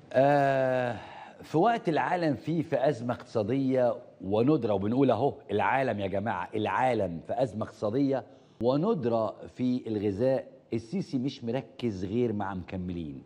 آه في وقت العالم فيه في أزمة اقتصادية وندرة وبنقول أهو العالم يا جماعة العالم في أزمة اقتصادية وندرة في الغذاء السيسي مش مركز غير مع مكملين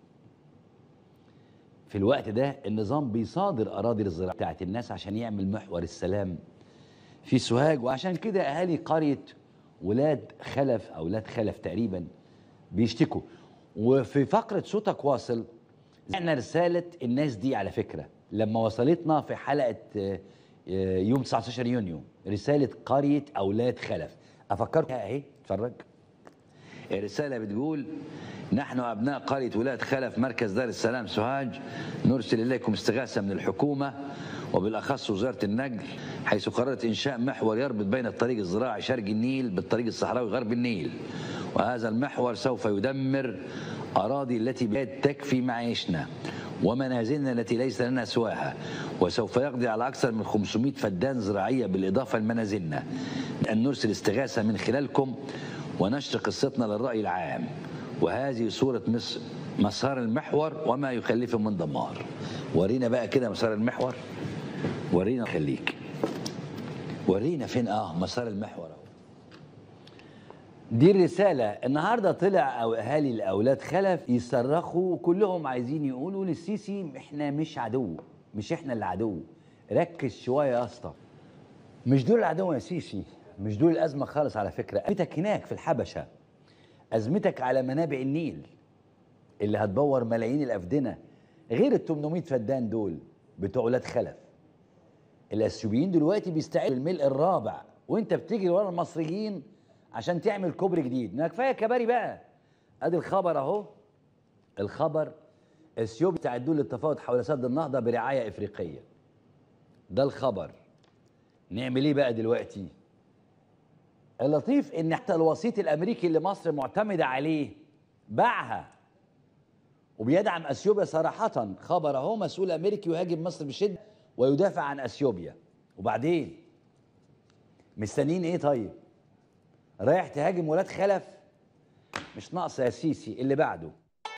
في الوقت ده النظام بيصادر أراضي الزراعة بتاعت الناس عشان يعمل محور السلام في سوهاج وعشان كده أهالي قرية ولاد خلف أو ولاد خلف تقريبا بيشتكوا وفي فقرة صوتك واصل احنا رسالة الناس دي على فكرة لما وصلتنا في حلقة آه، آه، يوم 19 يونيو رسالة قرية أولاد خلف أفكركم أهي اتفرج الرسالة بتقول نحن أبناء قرية ولاد خلف مركز دار السلام سوهاج نرسل إليكم استغاثة من الحكومة وبالأخص وزارة النقل حيث قررت إنشاء محور يربط بين الطريق الزراعي شرق النيل بالطريق الصحراوي غرب النيل وهذا المحور سوف يدمر أراضي التي لا تكفي معيشنا ومنازلنا التي ليس لنا سواها وسوف يقضي على أكثر من 500 فدان زراعية بالإضافة لمنازلنا أن نرسل استغاثة من خلالكم ونشر قصتنا للرأي العام وهذه صورة مصر مسار المحور وما يخلفه من دمار ورينا بقى كده مسار المحور ورينا خليك ورينا فين اه مسار المحور اهو دي الرسالة النهاردة طلع أو أهالي الأولاد خلف يصرخوا كلهم عايزين يقولوا للسيسي إحنا مش عدو مش إحنا اللي عدو ركز شوية يا اسطى مش دول العدو يا سيسي مش دول الأزمة خالص على فكرة أزمتك هناك في الحبشة أزمتك على منابع النيل اللي هتبور ملايين الأفدنة غير ال 800 فدان دول بتوع ولاد خلف الاثيوبيين دلوقتي بيستعدوا للملء الرابع وانت بتجري ورا المصريين عشان تعمل كوبري جديد ما كفايه كباري بقى ادي الخبر اهو الخبر اثيوبيا تعدون للتفاوض حول سد النهضه برعايه افريقيه ده الخبر نعمل ايه بقى دلوقتي اللطيف ان حتى الوسيط الامريكي اللي مصر معتمده عليه باعها وبيدعم اثيوبيا صراحه خبر اهو مسؤول امريكي يهاجم مصر بشده ويدافع عن اثيوبيا وبعدين مستنيين ايه طيب رايح تهاجم ولاد خلف مش ناقصه يا سيسي اللي بعده